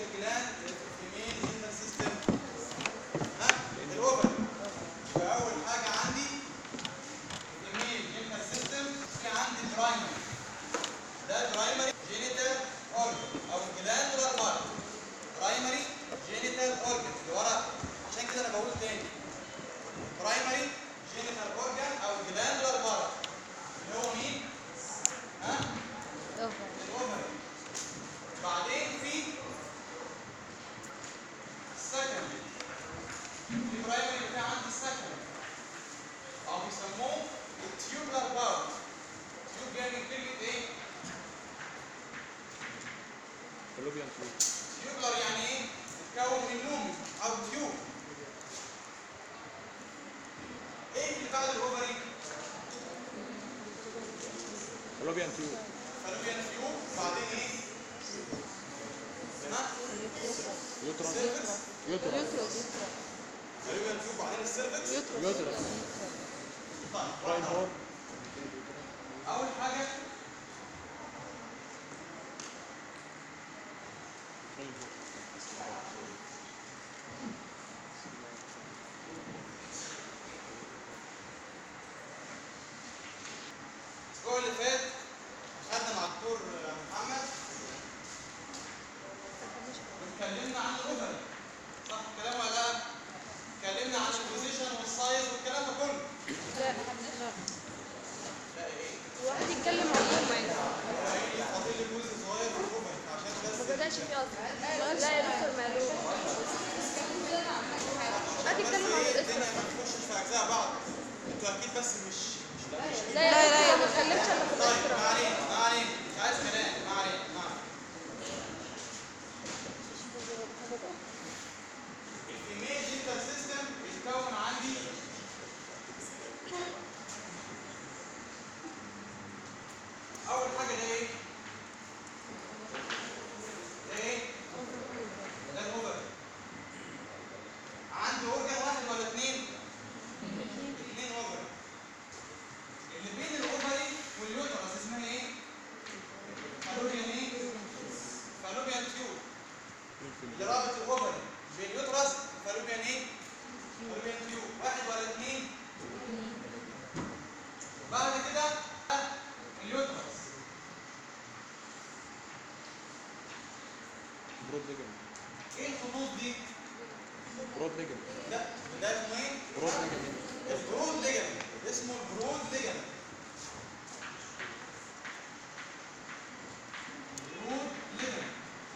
الجلاند الفيميل جينيتال سيستم ها الاوفر يبقى اول حاجه عندي الفيميل جينيتال سيستم في عندي البرايمري ده البرايمري جينيتال اورجن او الجلاندولار بارت برايمري جينيتال اورجن اللي ورا عشان كده انا بقول تاني برايمري جينيتال اورجن او الجلاندولار بارت اللي هو مين؟ ها؟ الاوفر بعدين في السكندري في برايمري في عندي السكندري او بيسموه التيوبلر بارت تيوب جاي من كلمه ايه؟ فالوبيان تيوب تيوبلر يعني ايه؟ تتكون من لومن او تيوب ايه اللي بعد الاوفري؟ فالوبيان تيوب فالوبيان تيوب بعدين ايه؟ ها؟ يوترس سيرفكس يوترس فالوبيان تيوب بعدين السيرفكس يوترس طيب برايم واحدة هور اول حاجه الاسبوع اللي فات خدنا مع الدكتور محمد واتكلمنا عن الاوفري صح الكلام ولا لا؟ اتكلمنا عن البوزيشن والسايز والكلام ده كله لا لا ايه؟ الواحد يتكلم عن الأمة هي فاضل لي جزء صغير في الاوفري عشان ما بس بدأش فيه أصلا لا يا دكتور معلوم الواحد يتكلم عن الدنيا الإسرة ما تخشش في اجزاء بعض انتوا اكيد بس مش مش مش لا لا لا ما اتكلمش الا في طيب الإسرة ما علينا ما علينا مش عايز كلام ما علينا ما علينا الفيميل جينيتال سيستم بيتكون عندي اول حاجه ده ايه؟ ده ايه؟ ده الاوفر عندي اورجن واحد ولا اثنين؟ اثنين اوفر اللي بين الاوفري واليوترس اسمها ايه؟ فالوبيان ايه؟ فالوبيان تيوب اللي رابط الاوفري باليوترس فالوبيان ايه؟ فالوبيان تيوب واحد ولا اثنين؟ بعد كده اليوترس برود ليجمنت ايه الخطوط دي؟ برود ليجمنت لا ده اسمه ايه؟ برود ليجمنت البرود ليجمنت اسمه البرود ليجمنت برود ليجمنت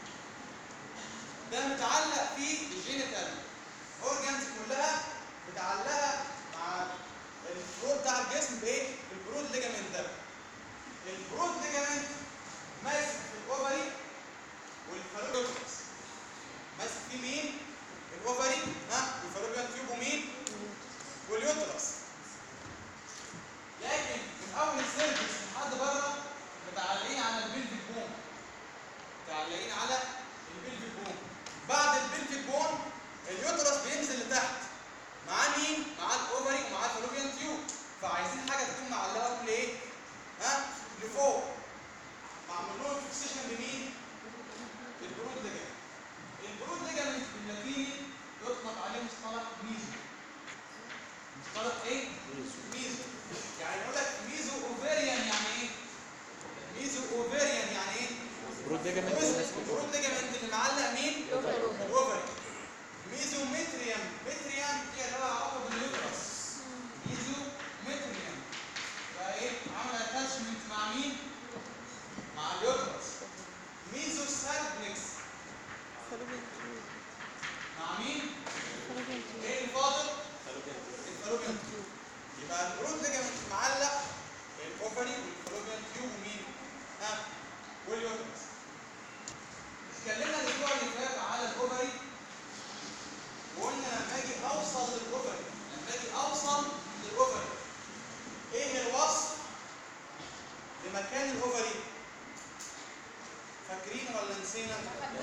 ده متعلق فيه الجينيتال اورجانز كلها متعلقه مع الفلور بتاع الجسم بايه؟ البرود ليجمنت ده البرود ليجمنت ماسك في الاوفري والفالوبيوس ماسك فيه مين؟ الاوفري ها والفالوبيان تيوب ومين؟ واليوترس لكن من اول السيرفكس لحد بره متعلقين على البلفيك بون متعلقين على البلفيك بون بعد البلفيك بون اليوترس بينزل لتحت مع مين؟ مع الاوفري ومع الفالوبيان تيوب فعايزين حاجه تكون معلقه لايه؟ ها؟ لفوق معمول لهم فيكسيشن لمين؟ البرود ليجمنت البرود ليجمنت باللاتيني يطلق عليه مصطلح ميزو مصطلح ايه؟ ميزو يعني يقول لك ميزو اوفيريان يعني ايه؟ ميزو اوفيريان يعني ايه؟ برود ليجمنت بص البرود ليجمنت اللي معلق مين؟ الاوفري ميزو متريم متريم دي لها علاقه باليوترس ميزو متريم بقى ايه؟ عمل اتاتشمنت مع مين؟ مع اليوترس ميزو سالبنكس مع مين؟ ايه الفاضل؟ الفالوبيان تيوب يبقى البرود ليجمنت معلق الاوفري والفالوبيان تيوب ومين؟ ها؟ واليوترس اتكلمنا الاسبوع اللي فات على الاوفري وقلنا لما اجي اوصل للاوفري لما اجي اوصل للاوفري ايه الوصف لمكان الاوفري؟ فاكرين ولا نسينا؟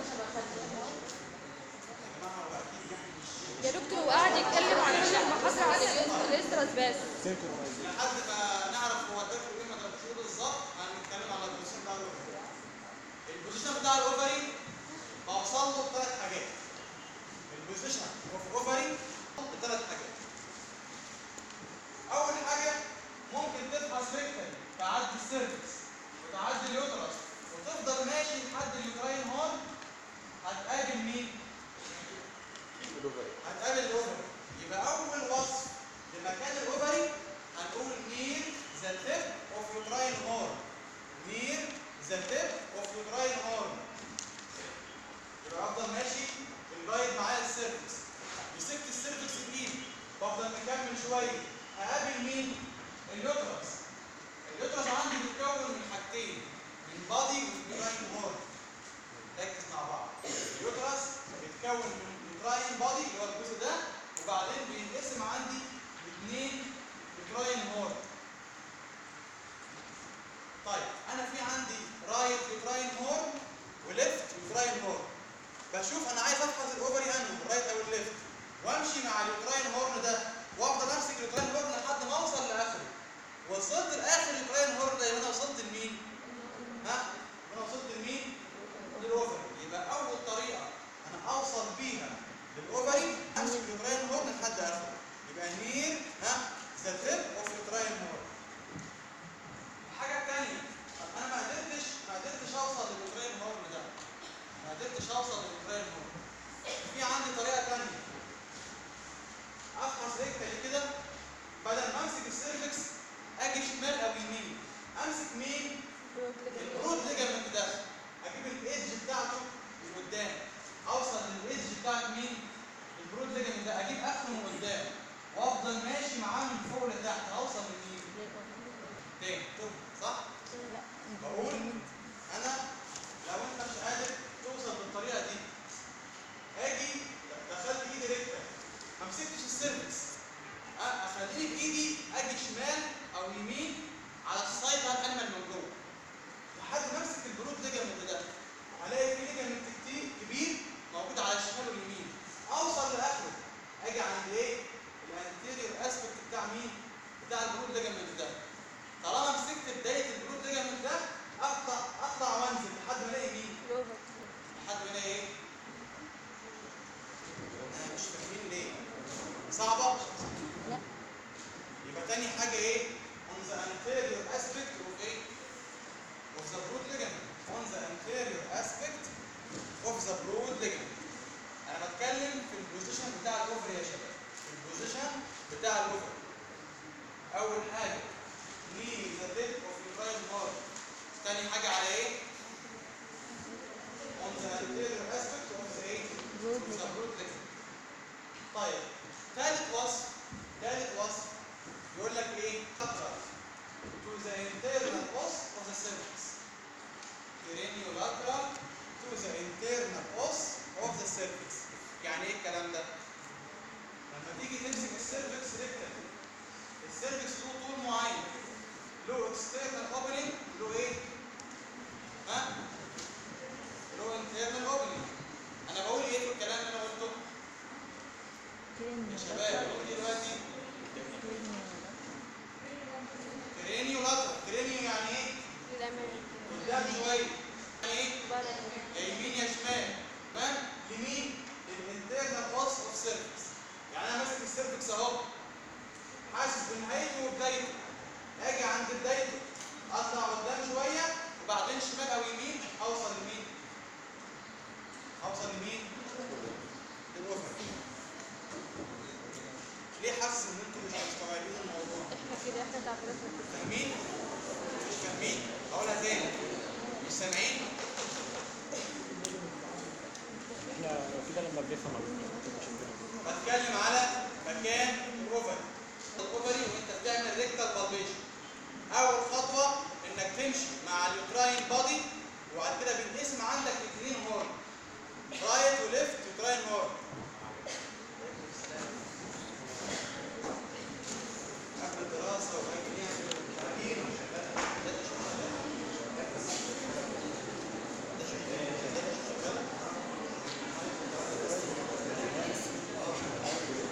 يا جماعه هو اكيد يعني مش يا دكتور وقاعد يتكلم عن كل المحاضرة عن اليوترس الإسرس بس سينكرونايز لحد ما نعرف هو اداكم ايه ما اداكوش ايه بالظبط هنتكلم على البوزيشن بتاع الاوفري البوزيشن بتاع الاوفري بوصل له بثلاث حاجات البوزيشن اوف اوفري بثلاث حاجات اول حاجه ممكن تفحص ريكتال تعدي السيرفكس وتعدي اليوترس وتفضل ماشي لحد اليوتراين هون هتقابل مين؟ الاوفري هتقابل الاوفري يبقى اول وصف لمكان الاوفري هنقول نير ذا تيب اوف يوتراين هورن نير ذا تيب اوف يوتراين هورن يبقى افضل ماشي الجايد معايا السيرفكس مسكت السيرفكس بايدي بفضل مكمل شويه هقابل مين؟ اليوترس اليوترس عندي بيتكون من حاجتين من بادي ويوتراين هورن ركز مع بعض اليوترس بيتكون من يوتراين بادي اللي هو الجزء ده وبعدين بينقسم عندي لاثنين يوتراين هورن طيب انا في عندي رايت يوتراين هورن وليفت يوتراين هورن بشوف انا عايز افحص الاوفري انه الرايت او الليفت وامشي مع اليوتراين هورن ده وافضل امسك اليوتراين هورن لحد ما اوصل لاخره وصلت لاخر اليوتراين هورن ده يبقى انا وصلت لمين؟ ها؟ يبقى انا وصلت لمين؟ للاوفري يبقى اول طريقه انا اوصل بيها للاوفري امسك اليوتراين هورن لحد اخره يبقى نير ها ذا تيب اوف يوتراين هورن الحاجه الثانيه انا ما قدرتش ما قدرتش اوصل لليوتراين هورن ده ما قدرتش اوصل لليوتراين هورن في عندي طريقه ثانيه افحص رجلي كده بدل ما امسك السيرفكس اجي شمال او يمين امسك مين الرود ليجامنت ده اجيب الايدج بتاعته لقدام اوصل للايدج بتاعت مين البرود ليجامنت ده اجيب اخره من قدام وافضل ماشي معاه من فوق لتحت اوصل لمين تاني طب صح بقول انا لو انت مش قادر توصل بالطريقه دي اجي دخلت ايدي رجلك ما مسكتش السيرفكس أ- اخليني بايدي اجي شمال او يمين على السايد بتاع الانيمال من جوه لحد ما امسك البرود ليجامنت ده هلاقي في ليجامنت كتير كبير موجود على الشمال واليمين اوصل لاخره اجي عند ايه الانتيريور اسبكت بتاع مين بتاع البرود ليجامنت ده طالما مسكت بدايه البرود ليجامنت ده اطلع اطلع وانزل لحد ما الاقي مين لحد ما الاقي ايه انا مش فاهمين ليه صعبه لا. يبقى تاني حاجه ايه on the anterior aspect of ايه of the broad ligament on the anterior aspect of the broad ligament انا بتكلم في البوزيشن بتاع الاوفر يا شباب البوزيشن بتاع الاوفر اول حاجه knee the tip of the right heart تاني حاجه على ايه on the anterior aspect of the ايه Broad of the ligament. broad ligament طيب ثالث وصف ثالث وصف يقول لك ايه lateral to the internal os of the cervix craniolateral to the internal os of the cervix يعني ايه الكلام ده لما تيجي تمسك السيرفكس ريكتال السيرفكس له طول معين له اكسترنال اوبننج له ايه ها له انترنال اوبننج انا بقول ايه في الكلام اللي انا قلته يا شباب قول دلوقتي كرينيو لاترال كرينيو يعني ايه قدام شويه يعني ايه يا يمين يا شمال تمام يمين الانترنال اوس اوف سيرفكس يعني انا ماسك السيرفكس اهو حاسس بنهايته وبدايته اجي عند بدايته اطلع قدام شويه وبعدين شمال او يمين اوصل لمين اوصل لمين للاوفر ليه حاسس ان انتوا مش مستوعبين الموضوع احنا كده احنا تعبيراتنا كده فاهمين مش فاهمين اقولها تاني مش سامعين احنا لو كده لما بنفهم ما بنفهمش الدنيا. بتكلم على مكان الاوفري الاوفري وانت بتعمل ريكتال بالبيشن اول خطوه انك تمشي مع اليوتراين بادي وبعد كده بينقسم عندك اثنين هورن رايت وليفت يوتراين هورن قبل الدراسه وقبل يعني التعليم شغال ده شغال ده شغال ده شغال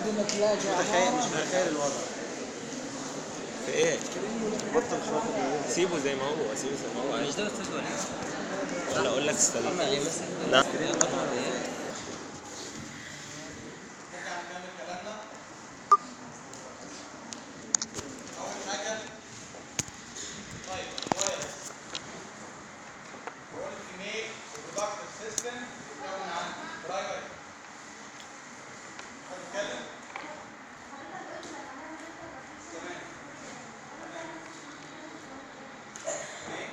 متخيل مش متخيل الوضع في ايه؟ بطل مش واخد الوضع. سيبه زي ما هو سيبه زي ما هو مش ده استاذ وليد ولا اقول لك استنى عمل ايه مثلا؟ لا نرجع نكمل كلامنا أول حاجة طيب كويس قلت ميك برودكتيف سيستم بيتكون عن برايمري هتتكلم تمام تمام ايه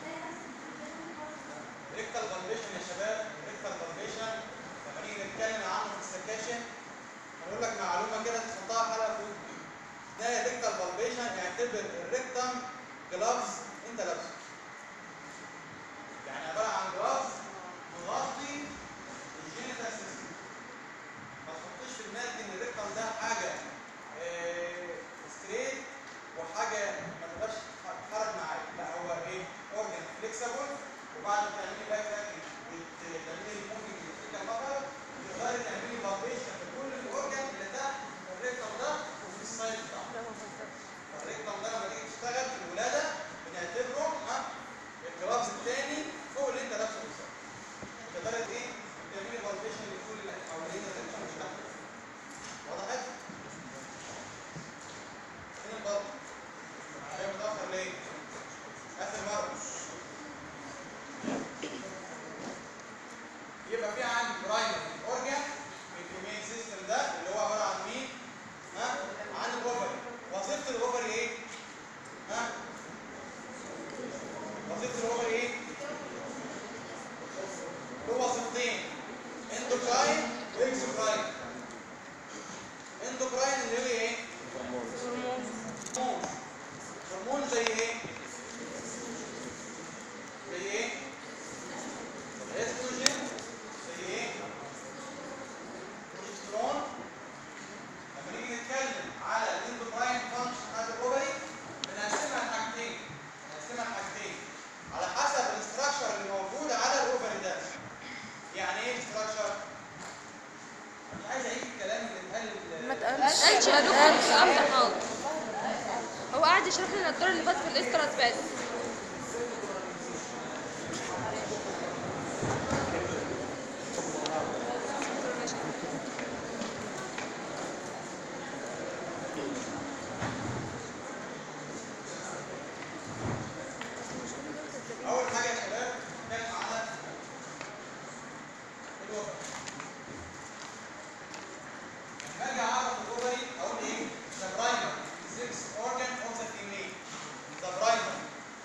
ريكتال فالبيشن يا شباب ريكتال فالبيشن لما نيجي نتكلم عنه في السكاشن هنقول لك معلومه كده تحطها حلقه فوق ده ريكتال فالبيشن اعتبر الريكتم جلافز انت لابسه يعني عباره عن جلافز مغطي الجينيتال سيستم ما تحطيش في دماغك ان الريكتم ده حاجه ستريت وحاجه ما تقدرش تتحرك معاك لا هو ايه اورجن فليكسبل وبعد ما تعملي باك تراكنج وتعملي موفينج للفكره فقط تقدري تعملي فالبيشن في كل الاورجن اللي تحت الريكتم ده وفي السايد بتاعه فالريكتم ده لما تيجي تشتغل في الولاده بنعتبره ها الجلافز الثاني فوق اللي انت لابسه بالظبط تقدري ايه تعملي فالبيشن لكل اللي حوالين الريكتم مش تحت وضحت؟ فين البطن؟ جاي متأخر ليه؟ آخر مرة يبقى في عندي برايمري اورجان الكيميائي سيستم ده اللي هو عباره عن مين؟ ها؟ عن الاوفري وظيفه الاوفري ايه؟ ها؟ وظيفه الاوفري ايه؟ له وظيفتين اندوكراين واكسوكراين اندوكراين اللي هو ايه؟ هرمون هرمون زي ايه؟ زي ايه؟ استروجين زي ايه؟ بروجسترون لما نيجي نتكلم على الاندوكراين فانكشن بتاعت الاوفري بنقسمها لحاجتين بنقسمها لحاجتين على حسب الاستراكشر اللي موجود على الاوفري ده يعني ايه الاستراكشر؟ مش عايز اعيد الكلام اللي اتقال ما تقلش يا دكتور الكلام ده خالص هو قاعد يشرح لنا الدور اللي فات في الاسترات بس اول حاجه يا شباب نتكلم على الاوفري لما اجي اعرف الاوفري اقول ايه ذا برايمر سكس اورجان اوف ذا فيميل ذا برايمر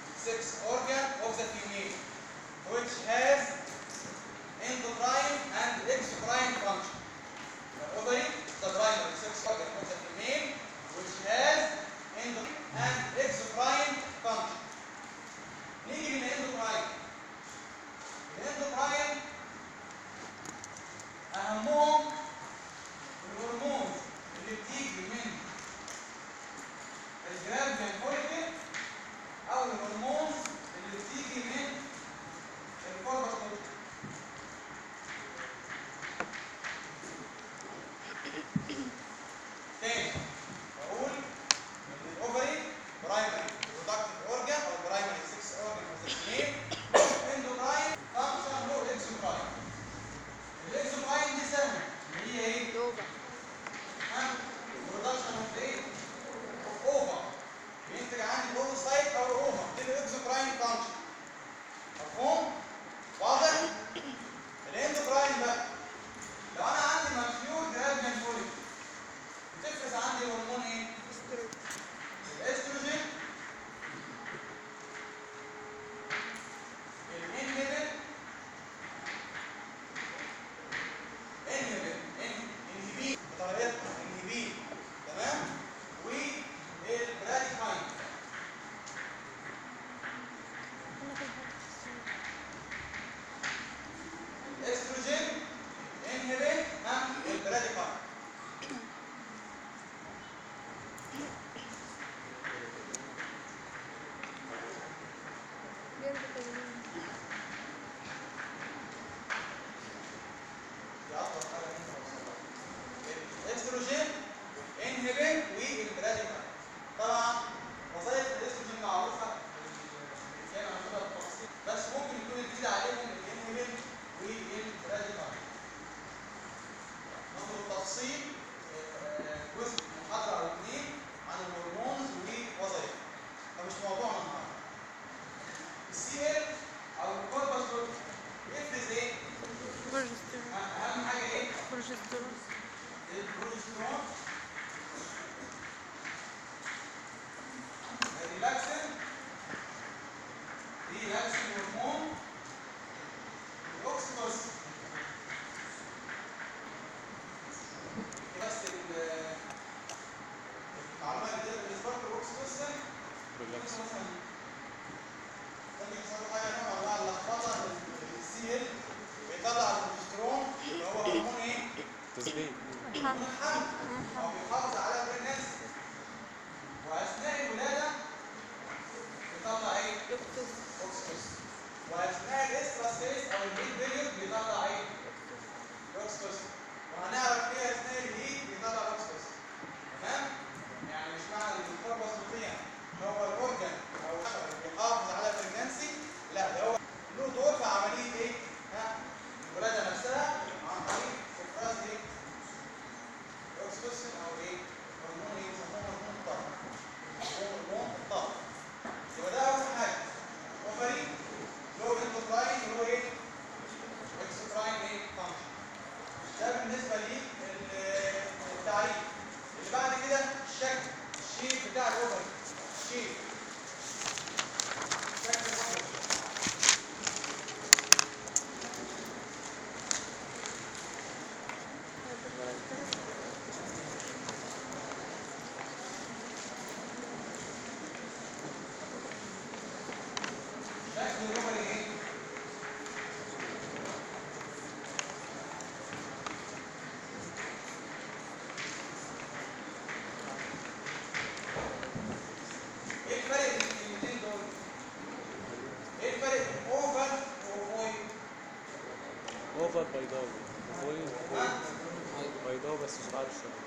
اوفر بيضاوي اوفويد بيضاوي بس صغير شويه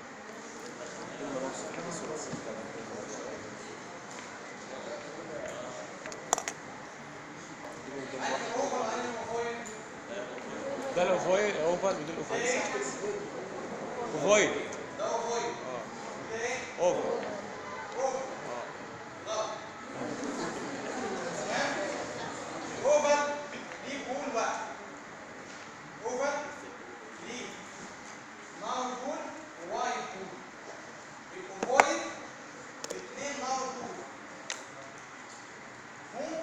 ده الاوفويد اوفر ودي الاوفويد اوفويد ده اوفويد اه ده ايه؟ اوفر اوفر اه غلط تمام اوفر ليه بول واحد اوفر ليه نار بول ووايت بول الاوفويد اثنين نار بول مو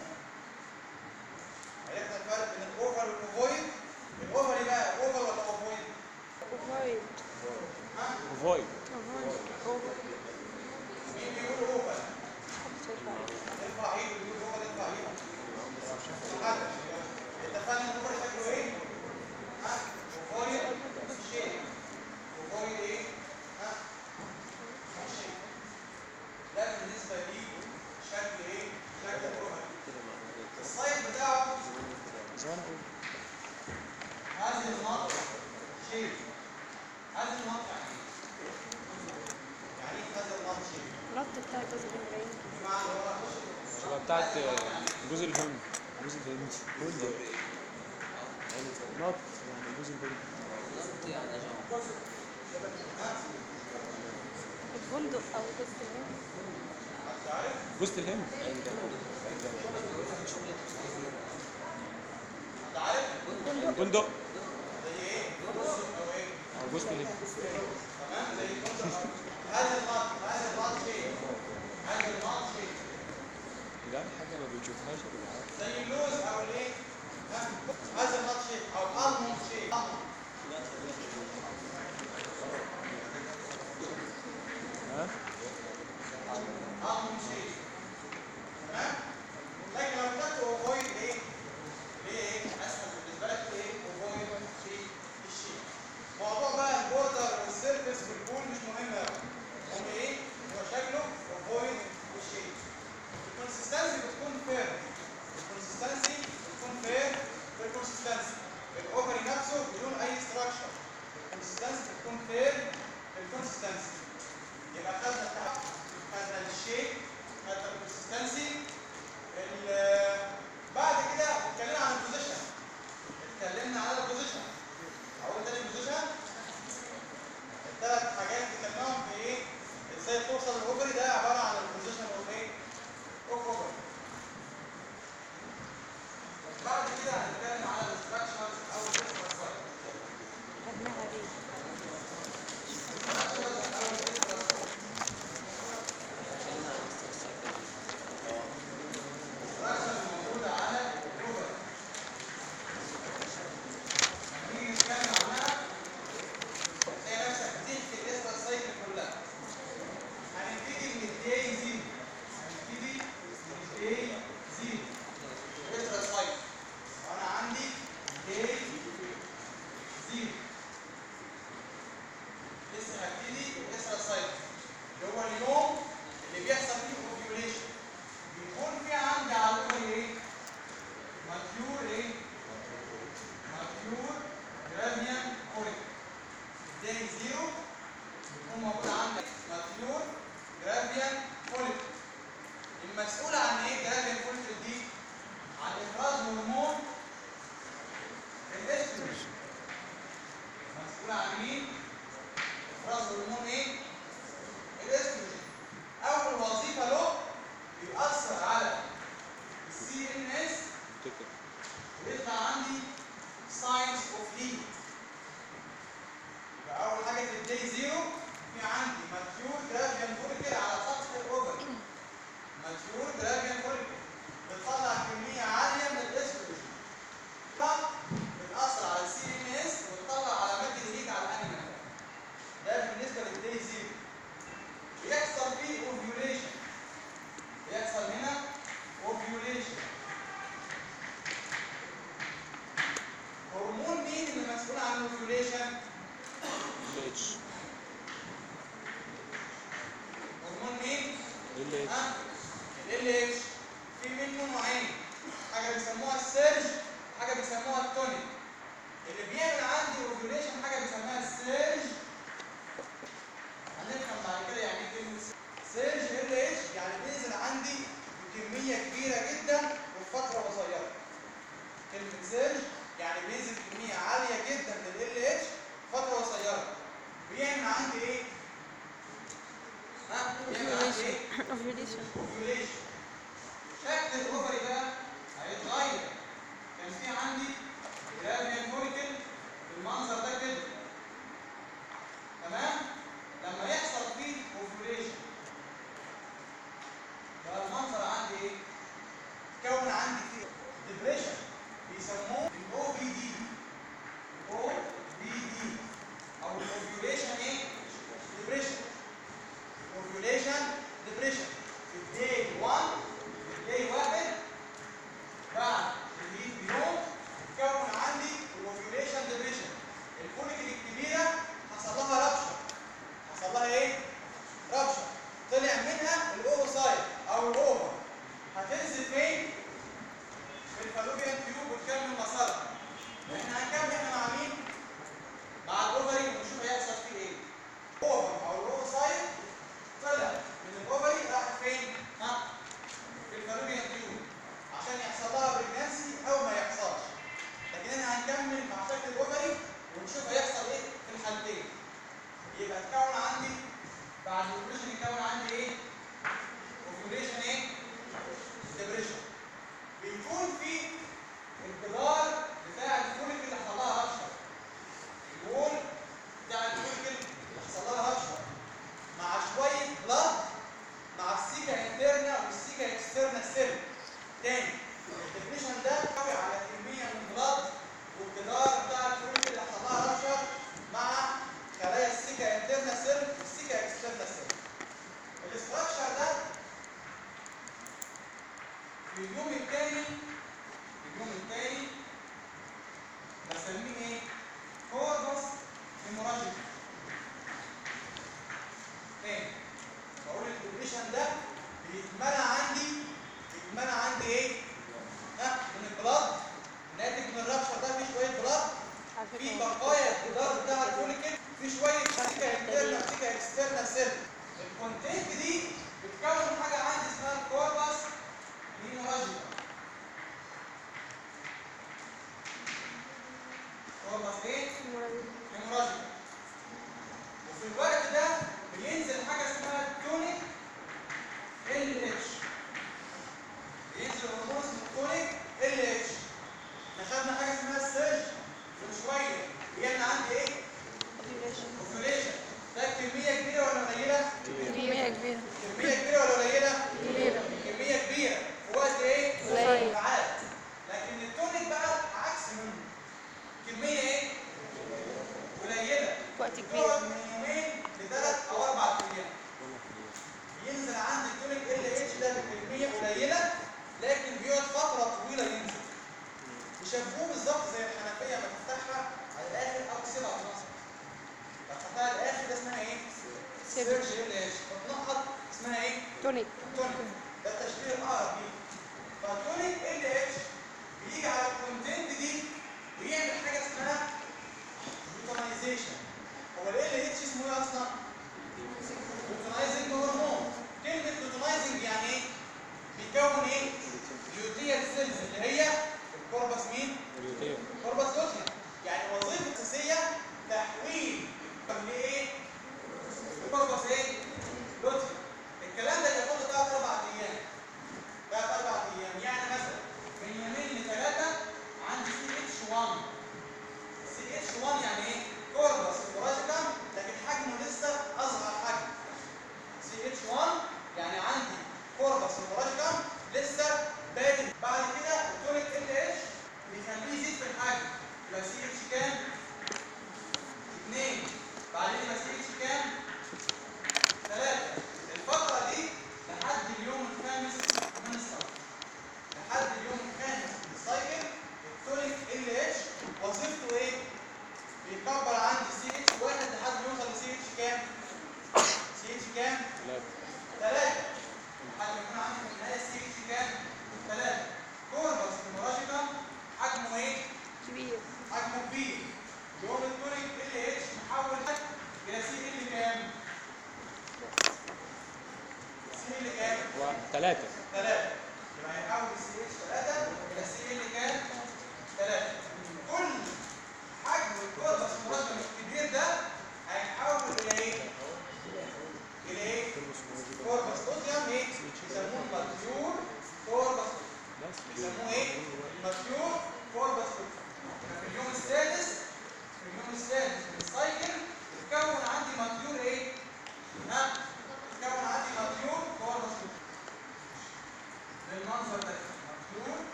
عرفنا الفرق بين الاوفر والاوفويد الاوفر ايه بقى اوفر ولا اوفويد اوفويد ها اوفويد اوفر مين بيقول اوفر ارفع ايده بيقول اوفر ارفع ايده محدش اتفقنا ان اوفر شكله ايه ها اوفويد شيء اوفويد ايه ها شيء ده بالنسبه لي شكل ايه شكل اوفر السايد بتاعه هذه النقط شيء هذه النقط يعني ايه؟ يعني ايه هذه النقط شيء ربط بتاع جوز الهند بمعنى هو شبه بتاعت جوز الهند جوز الهند هند نط يعني جوز الهند الفندق او جوز الهند جوز الهند انت عارف بندق زي ايه؟ او ايه؟ او جوز الهند تمام زي هذا النقط هذا النقط شيء هذا النقط شيء ده حاجه ما بنشوفهاش يا جدعان زي اللوز او الايه؟ ها؟ هذا النقط شيء او المون شيء ها المون شيء تمام؟ لكن لو كتبت اوفويد ايه؟ ليه ايه؟ اسهل بالنسبه لك ايه؟ اوفويد شيء الشيء موضوع بقى البوردر والسيرفيس والبول مش مهم قوي هم ايه؟ هو شكله اوفويد والشيء الكونسستنسي بتكون فير الكونسستنسي بتكون فير في الكونسستنسي الاوفري نفسه بدون اي ستراكشر الكونسستنسي بتكون فير في الكونسستنسي يبقى خدنا التحقق خدنا الشيء خدنا الكونسستنسي بعد كده اتكلمنا عن البوزيشن اتكلمنا على البوزيشن اقول تاني البوزيشن الثلاث حاجات اللي اتكلمناهم في ايه ازاي توصل للاوفري ده عباره عن البوزيشن اوف ايه اوف اوفري بعد كده هنتكلم على الاستراكشرز او الاستراكشرز خدناها دي موجودة على الأوفر. نيجي نتكلم عنها تلاقي نفسك بتحكي القصة السايكل كلها. هنبتدي من الداي زيرو. هنبتدي من الداي زيرو. القصة السايكل. وأنا عندي داي زيرو. لسه هبتدي القصة السايكل. اللي هو اليوم اللي بيحصل فيه اوفيوليشن. بيكون في عندي على طول ايه؟ ماتيور ايه؟ ماتيور جرافيان كوريك. داي زيرو بيكون موجود عندك ماتيور جرافيان كوريك. المسؤول عن ايه جرافيان كوريك دي؟ عن افراز هرمون الاستروجين. مسؤول عن مين؟ افراز هرمون ايه؟ الاستروجين. اول وظيفه له بيأثر على السي ان اس تفتكر ويطلع عندي ساينس اوف هيت يبقى اول حاجه في الداي زيرو في عندي ماتيور جرافيان فوليكل على سطح الاوفر ماتيور جرافيان فوليكل بتطلع كميه عاليه من الاستروجين بتأثر على السي ان اس وتطلع على ماده الهيت على الانيمال ده بالنسبه للداي زيرو بيحصل فيه اوفيوليشن بيحصل هنا اوفيوليشن هرمون مين اللي مسؤول عن الاوفيوليشن؟ ال اتش هرمون مين؟ ال اتش ها؟ ال اتش يعني بينزل كميه عاليه جدا من ال اتش فتره قصيره بيعمل عندي ايه؟ ها؟ بيعمل عندي ايه؟ اوفيوليشن ovulation. شكل الاوفري بقى هيتغير كان في عندي جرافيان فوليكل بالمنظر ده كده تمام لما يحصل فيه ovulation بقى المنظر عندي ايه كون عندي فيه depression بيسموه الاو بي دي او بي دي او الاوفيوليشن ايه depression ovulation depression في الداي 1 في الداي 1 بعد الهيت بيوم تكون عندي الاوفيوليشن depression الفوليكل الكبيره حصل لها ربشه حصل لها ايه؟ ربشه طلع منها الاوفوسايت او الاوفر هتنزل فين؟ في الفالوبيان تيوب وتكمل مسارها احنا هنكمل احنا مع مين؟ مع الاوفري ونشوف هيحصل فيه ايه اوفر او الاوفوسايت طلع من الاوفري راح فين؟ ها؟ في الفالوبيان تيوب عشان يحصل لها بريجنسي او ما يحصلش لكن احنا هنكمل مع شكل الاوفري ونشوف هيحصل ايه في الحالتين يبقى اتكون عندي بعد الاوبريشن يتكون عندي ايه؟ اوفيوليشن ايه؟ ديبريشن بيكون في الجدار بتاع الفوليكل اللي حصل لها ربشه الوول بتاع الفوليكل اللي حصل لها ربشه مع شويه بلاد مع السيكا انترنا والسيكا اكسترنا سيل تاني الديبريشن ده قوي على كميه من البلاد والجدار بتاع الفوليكل اللي حصل لها ربشه مع خلايا السيكا انترنا سيل والسيكا اكسترنا سيل الاستراكشر ده في اليوم الثاني اليوم الثاني بسميه ايه؟ كوربس هيموراجيك تاني بقول الديبريشن ده بيتمنع عندي بيتمنع عندي ايه؟ ها من البلاد ناتج من الربشه ده في شويه بلاد في بقايا الجدار بتاع الفوليكل في شويه سيكا انترنا سيكا اكسترنا سيل الكونتنت دي بتكون حاجه عندي اسمها الكوربس هيموراجيكا كوربس ايه؟ هيموراجيكا وفي الوقت ده بينزل حاجه اسمها تونيك ال اتش بينزل هرمون اسمه تونيك ال اتش خدنا حاجه اسمها السيرج من شويه بيعمل عندي ايه؟ اوفيوليشن ده كميه كبيره ولا قليله؟ كمية كبيرة كميه كبيره ولا قليله؟ كبيرة كميه كبيره في وقت ايه؟ قليل. ساعات لكن التونيك بقى عكس منه كميه ايه؟ قليله وقت كبير بتقعد من يومين لثلاث او اربع ايام ينزل عند التونيك ال اتش ده بكميه قليله لكن بيقعد فتره طويله ينزل يشبهوه بالظبط زي الحنفيه لما تفتحها على الاخر او تسيبها في مصر لو فتحتها على الاخر ده اسمها ايه؟ سيرج ال اتش فتنقط اسمها ايه؟ تونيك تونيك ده التشبيه الاقرب ليه فالتونيك ال اتش بيجي على الكونتنت دي ويعمل حاجه اسمها جلوتاميزيشن هو ال اتش اسمه ايه اصلا؟ جلوتاميزنج هرمون كلمه جلوتاميزنج يعني ايه؟ بيكون ايه؟ جلوتيال سيلز اللي هي الكوربس مين؟ اليوتيوب كوربس لوتيان يعني وظيفه اساسيه تحويل لايه؟ كوربس ايه؟ لوتيان الكلام ده بياخد له ثلاث اربع ايام ثلاث اربع ايام يعني مثلا من يومين لثلاثه عندي سي اتش 1 سي اتش 1 يعني ايه؟ كوربس فيبراجيكم لكن حجمه لسه اصغر حجم سي اتش 1 يعني عندي كوربس فيبراجيكم لسه بادئ بعد كده التونيك ال اتش بيخليه يزيد في الحجم يبقى سي اتش كام؟ 2 بعدين يبقى سي اتش كام؟ 3 الفترة دي لحد اليوم الخامس من السايكل لحد اليوم الخامس من السايكل التونيك ال اتش وظيفته ايه؟ بيكبر عندي سي اتش واحد لحد ما يوصل لسي اتش كام؟ سي اتش كام؟ ثلاثة ثلاثة لحد ما يكون عندي في النهاية سي اتش كام؟ ثلاثة كوربس هيموراجيكم حجمه ايه؟ كبير حجمه كبير يقوم التونيك ال اتش محول ده الى سي ال كام؟ سي ال كام؟ ثلاثة ثلاثة يبقى هيحول السي اتش ثلاثة إلى سي ال كام؟ ثلاثة كل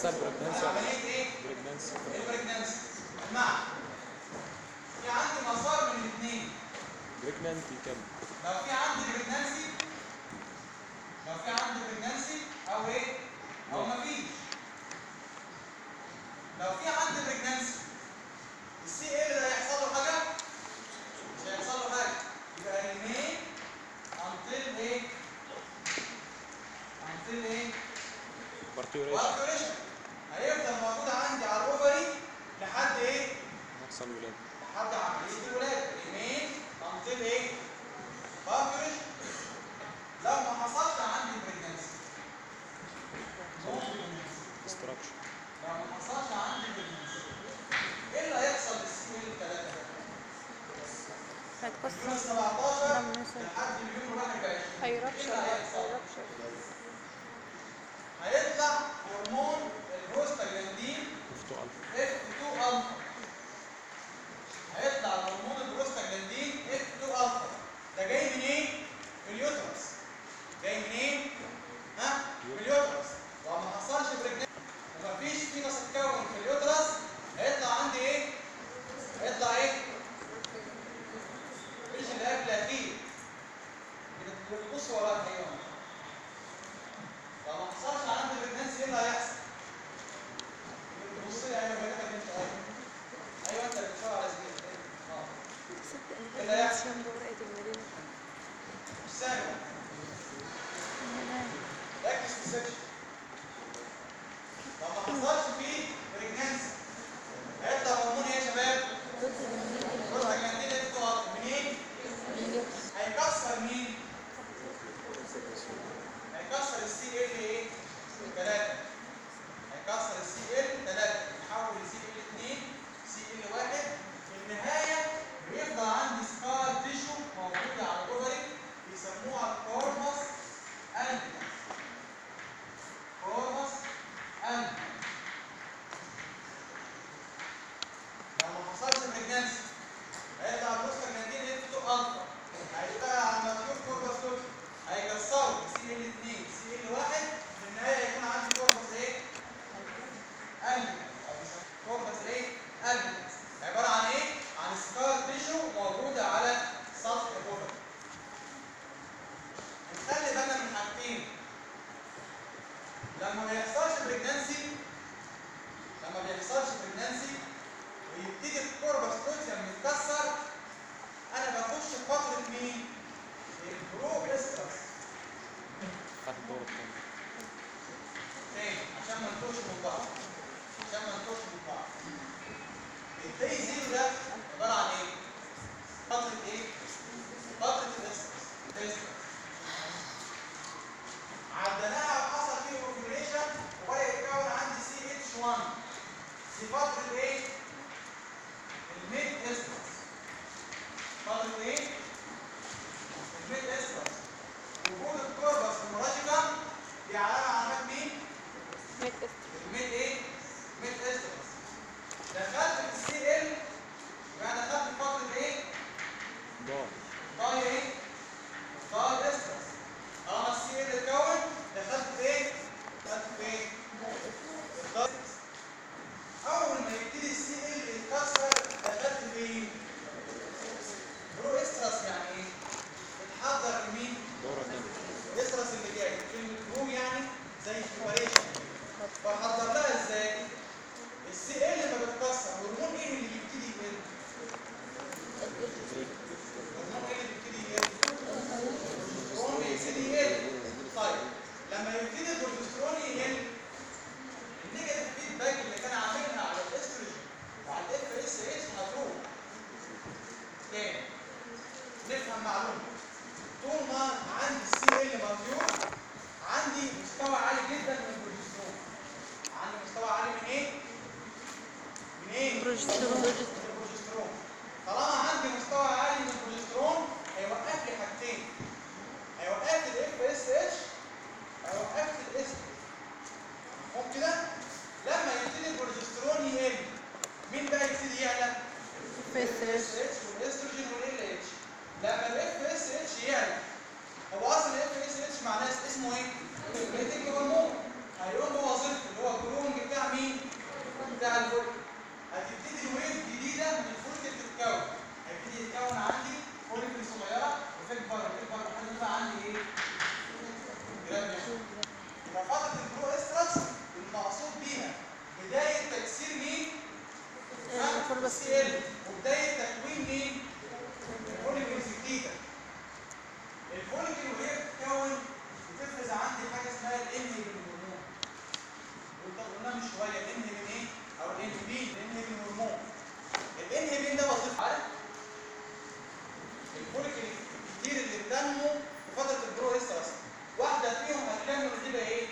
يحصل بريجنانسي ولا عمليه ايه؟ بريجنانسي البريجنانسي المعنى في عندي مسار من الاثنين بريجنانتي كم لو في عندي بريجنانسي لو في عندي بريجنانسي او ايه او مفيش لو في عندي بريجنانسي السي ال ده هيحصل له حاجه مش هيحصل له حاجه يبقى ريمين until ايه until ايه بارتيوريشن والكوريشن هيفضل موجود عندي على الاوفري لحد ايه يحصل ولادة لحد عمليه الولاده ريمين until ايه والكوريشن لو ما حصلش عندي بريجنانسي ديستراكشن لو ما حصلش عندي بريجنانسي ايه اللي هيحصل للسي ال 3 ده؟ هتكسر من 17 نعم، مثلا. لحد مليون 21 ايه هيربشر اللي هيحصل؟ هيربشر هيطلع هرمون البروستاجلاندين افتو الفا F2 alpha هيطلع هرمون البروستاجلاندين F2 alpha ده جاي منين؟ من اليوترس جاي منين؟ ها؟ من اليوترس لو ما حصلش بريجنانسي ومفيش فينس اتكون في اليوترس هيطلع عندي ايه؟ هيطلع ايه؟ مفيش اللي قبل اكيد بص وراك ايوه لو ما حصلش عندي بريجنانسي ايه اللي هيحصل؟ بص لي ايوه بقى انت ايوه ايوه انت اللي بتشاور على زميلك اه تصدق إيه انا اللي كان هيحصل؟ نفسي امضي ورقة المدينة مش سامع ركز في السكشن لو ما حصلش فيه بريجنانسي هيطلع هرمون ايه يا شباب؟ بروستاجلاندين اف منين؟ هيكسر مين؟ هيكسر السي ال ايه؟ 3 هيكسر السي ال 3 يحول لسي ال 2 سي ال 1 في النهايه بيفضل عندي سكار تيشو موجوده على الاوفري بيسموها الكوربس انتس كوربس انتس لو ما حصلش بريجنانسي هيطلع البروستاجلاندين اف 2 الفا هيشتغل على الماتيور كوربس لوكي هيكسروا سي ال 2 سي ال 1 في النهايه يكون عندي كوربس ايه؟ البيكس او بيسموه كوربس ايه؟ البيكس عباره عن ايه؟ عن سكار تيشو موجوده على سطح الاوفر نخلي بالنا من حاجتين لما ما يحصلش بريجنانسي لما ما بيحصلش بريجنانسي ويبتدي الكوربس لوتيوم يتكسر انا بخش في فتره مين؟ البرو استرس بتاعت الدورة الثانية تاني عشان ما نتوهش من بعض عشان ما نتوهش من بعض الدي زيرو ده عباره عن ايه؟ فتره ايه؟ فتره الاسترس الاسترس عدناها وحصل فيه اوفيوليشن وبدا يتكون عندي سي اتش 1 دي فتره ايه؟ الميد استرس فتره ايه؟ الميد استرس وجود الكوربس المراجيكا دي علامه علامات مين؟ الميد ايه؟ ميد استرس دخلت في السي ال يبقى دخلت في فتره ايه؟ ضاع طاي ايه؟ طاي استرس طالما السي ال اتكون دخلت في ايه؟ دخلت في ايه؟ الطاي استرس. اول ما يبتدي السي ال يتكسر دخلت فين؟ برو استرس يعني ايه؟ بتحضر لمين؟ دورة ثانية الاسترس اللي جاي كلمه روم يعني زي بريباريشن بحضر لها ازاي؟ السي ال لما بتكسر هرمون ايه اللي بيبتدي يقل؟ هرمون ايه اللي بيبتدي يقل؟ البروجسترون بيبتدي يقل طيب لما يبتدي البروجسترون يقل النيجاتيف فيدباك اللي كان عاملها على الاستروجين وعلى الاف اس اتش هتروح تاني نفهم معلومه طول ما عندي السي ال ماتيور عندي مستوى عالي جدا من البروجسترون عندي مستوى عالي من ايه؟ من ايه؟ بروجسترون. من البروجسترون طالما عندي مستوى عالي من البروجسترون هيوقف لي حاجتين هيوقف لي الاف اس اتش هيوقف لي الاستروجين مفهوم كده؟ لما يبتدي البروجسترون يقل مين بقى يبتدي يعلى؟ الاف اس اتش والاستروجين والال اتش لما الاف اس اتش يعلى هو اصلا الاف اس اتش معناه اسمه ايه؟ سكريتنج هرمون هيقوم بوظيفته اللي هو الجرومنج بتاع السي ال وبدايه تكوين مين؟ الفوليكلز الجديده الفوليكل وهي بتتكون بتفرز عندي حاجه اسمها الانهبين هرمون وانت قلنا من شويه الانهبين ايه؟ او الانهبين الانهبين هرمون الانهبين ده وظيفه عارف؟ الفوليكل الكتير اللي بتنمو في فتره البرو استرس واحده فيهم هتكمل وتبقى ايه؟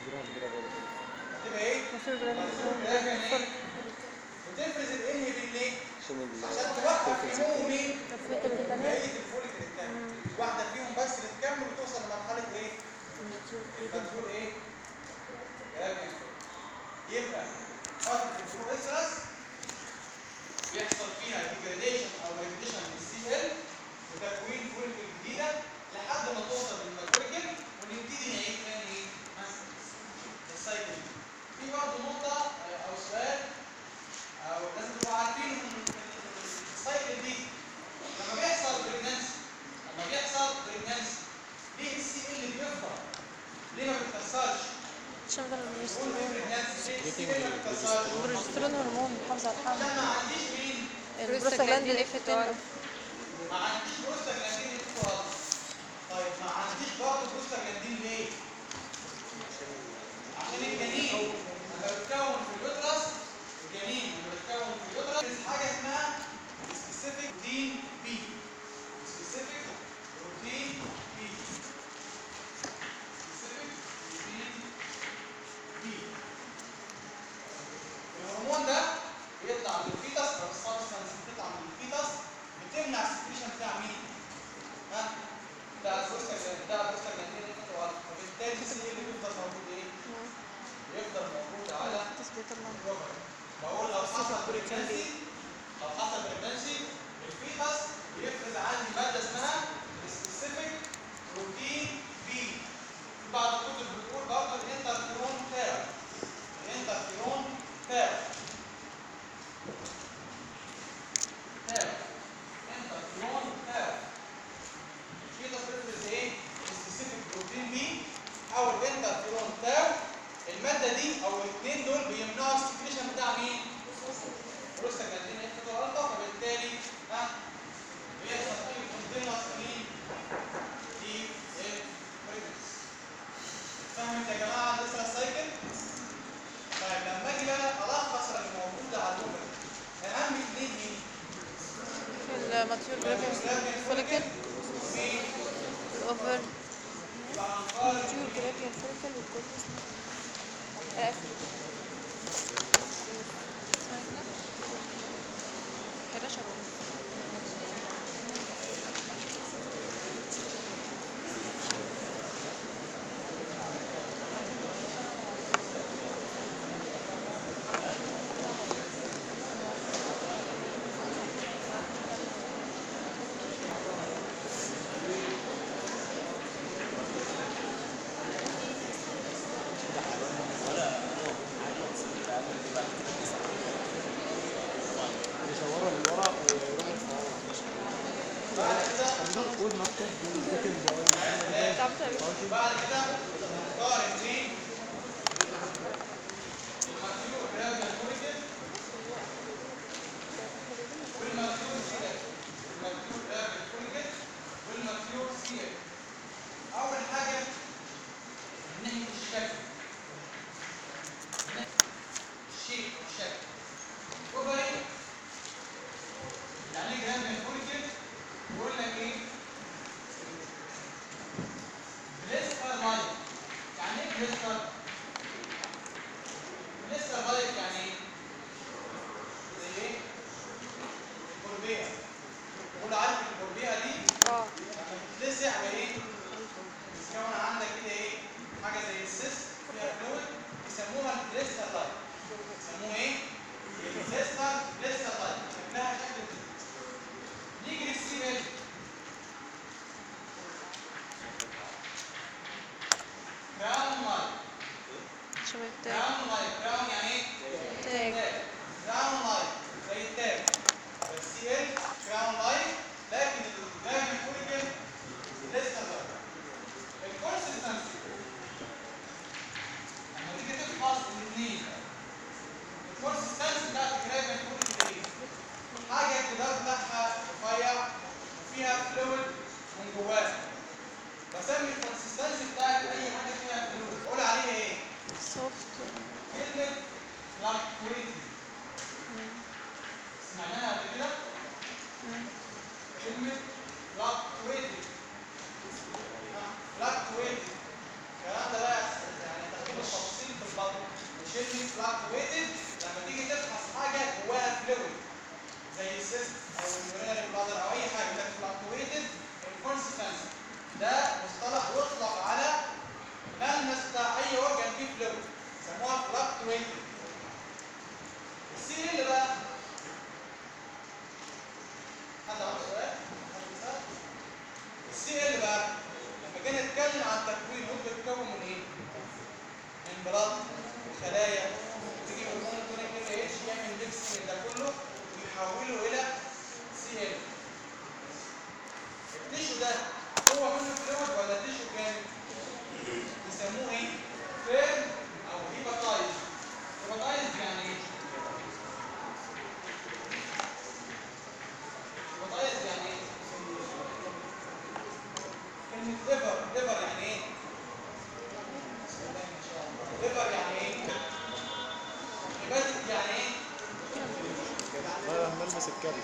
هتبقى ايه؟ هتبقى ايه؟ وتفرز الانهبين ليه؟ عشان ال- عشان توقف نمو مين؟ الفكرة التانية بقيه الفوليكل الثانيه واحده فيهم بس اللي تكمل وتوصل لمرحله ايه؟ المدخول ايه؟ كلام ينفع. يبقى فتره الفلوريسرس بيحصل فيها ديجريديشن او ريديشن للسي ال وتكوين فوليكل جديده لحد ما توصل للماتوريكل ونبتدي نعيد تاني ايه؟ ها؟ السايكل دي. في برضه نقطه آه، او سؤال او لازم تبقوا عارفين ان السايكل دي لما بيحصل بريجنانسي لما بيحصل بريجنانسي ليه السي ال بيفضل؟ ليه ما بيتكسرش؟ عشان ده يقول في البروجسترون بريجنانسي ليه السي ال ما بيتكسرش؟ البروجسترون هرمون بيحافظ على الحمل عشان ما عنديش مين؟ البروستاجلاندين اف 10 ما عنديش بروستاجلاندين اف طيب ما عنديش برضه بروستاجلاندين ليه؟ عشان الجنين لما بيتكون في اليوترس الجنين لما بيتكون في اليوترس حاجه اسمها سبيسيفيك بروتين بي سبيسيفيك بروتين بي سبيسيفيك بروتين بي الهرمون ده بيطلع من الفيتس او السبستانس بتطلع من الفيتس بتمنع السكريشن بتاع مين؟ ها؟ بتاع البروستاجلاندين بتاع البروستاجلاندين فبالتالي السي اللي بيفضل موجود ايه؟ يفضل موجود على تثبيت الله الجوهر بقول لو حصل بريجنسي لو حصل بريجنسي الفيتس بيفرز عندي ماده اسمها سبيسيفيك بروتين بي في بعض الكتب بتقول برضه الانترفيرون تاو الانترفيرون تاو تاو انترفيرون تاو الفيتس بيفرز ايه؟ سبيسيفيك بروتين بي او الانترفيرون تاو الماده دي او الاثنين دول بيمنعوا السكريشن بتاع مين؟ بروستاجلاندين اف 2 الفا فبالتالي ها بيحصل فيه كونتينوس مين؟ دي البريجنس فاهم يا جماعه لسه السايكل؟ طيب لما اجي بقى الخص اللي موجود على الاوفر اهم اثنين مين؟ الماتيور جرافيا فوليكل مين؟ الاوفر يبقى هنقارن ماتيور جرافيا فوليكل والكورتكس اخر 11 يصورها من ورا ويروح قول مكتب بعد كده نقارن مين؟ الماتيور جرافيا فوليكل والماتيور سيلر الماتيور جرافيا فوليكل والماتيور سيلر أول حاجة من ناحية الشكل من ناحية الشيء الشكل اوفري يعني ايه جرافيا فوليكل بيقول لك ايه؟ بليستر لايف يعني ايه بليستر؟ بليستر لايف يعني ايه؟ زي ايه؟ الكوربيا بقول عارف الكوربيا دي اه لما بتتلسع بايه؟ بتتكون عندك كده ايه؟ حاجه زي السيست فيها فلويد يسموها البليستر لايف يسموها ايه؟ البليستر بليستر لايف شكلها شكل كده نيجي للسي ال كراون لايف شبه التاج كراون لايف كراون يعني ايه؟ تاج كراون لايف زي التاج السي ال كراون لايف لكن الجاجن فوليكل لسه لايف الكونسستنسي لما تيجي تفحص الاثنين الكونسستنسي بتاعت الجاجن فوليكل ايه؟ كلمة fluctuating سمعناها قبل كده؟ كلمة fluctuating fluctuating الكلام ده بقى يعني ترتيب التفاصيل في البطن كلمة fluctuated لما تيجي تفحص حاجة جواها فلويد زي السيست او اليورينري بلادر او اي حاجه ده fluctuated inconsistency ده مصطلح يطلق على ملمس بتاع اي اورجان فيه فلويد يسموها fluctuated السي ال بقى حد عنده سؤال؟ حد يسأل؟ السي ال بقى لما جينا نتكلم عن تكوين قلت بيتكون من ايه؟ من بلاد وخلايا تيجي من المونوتونيك ال اتش يعمل ميكس من ده كله ويحوله الى سي ال التيشو ده هو منه فلويد ولا تيشو كامل؟ يسموه ايه؟ فيرم او هيباتايز هيباتايز يعني ايه؟ هيباتايز يعني ايه؟ كلمة ليفر ليفر يعني ايه؟ بسم الله ما شاء الله ليفر يعني ايه؟ هيباتيك يعني ايه؟ اه ملمس الكبد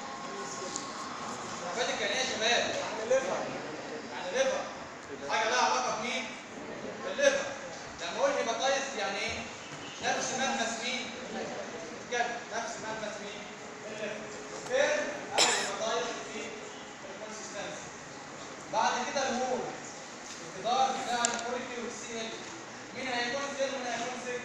هيباتيك يعني ايه يا شباب؟ يعني ليفر يعني ليفر حاجة لها علاقة بمين؟ بالليفر لما اقول هيباتايز يعني ايه؟ نفس ملمس مين؟ الكبد نفس ملمس مين؟ الليفر فين؟ او هيباتايز في الكونسيستنسي بعد كده الهول الجدار بتاع الكوريكي والسي ال مين هيكون سيل ومين هيكون سيل؟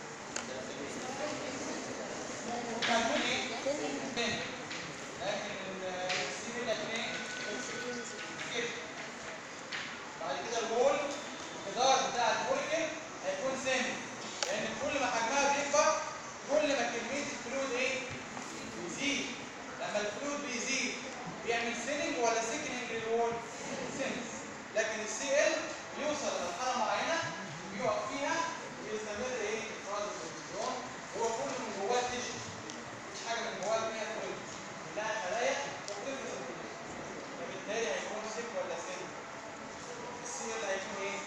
هيكون ايه؟ سيل. لكن السي ال هيكون ايه؟ كده بعد كده الهول الجدار بتاع الكوريكي هيكون سيل لان كل ما حجمها بيكبر كل ما كميه الفلويد ايه؟ بيزيد لما الفلويد بيزيد بيعمل سيلنج ولا سيكننج للوول؟ سيلنج لكن السي ال بيوصل لمرحله معينه بيقف فيها ويستمر ايه؟ افراز الكوليسترول هو كله من جواه تيشو مش حاجه من جواه فيها فلويد كلها خلايا وبتفرز الكوليسترول فبالتالي هيكون سيك ولا سيل؟ السي ال هيكون ايه؟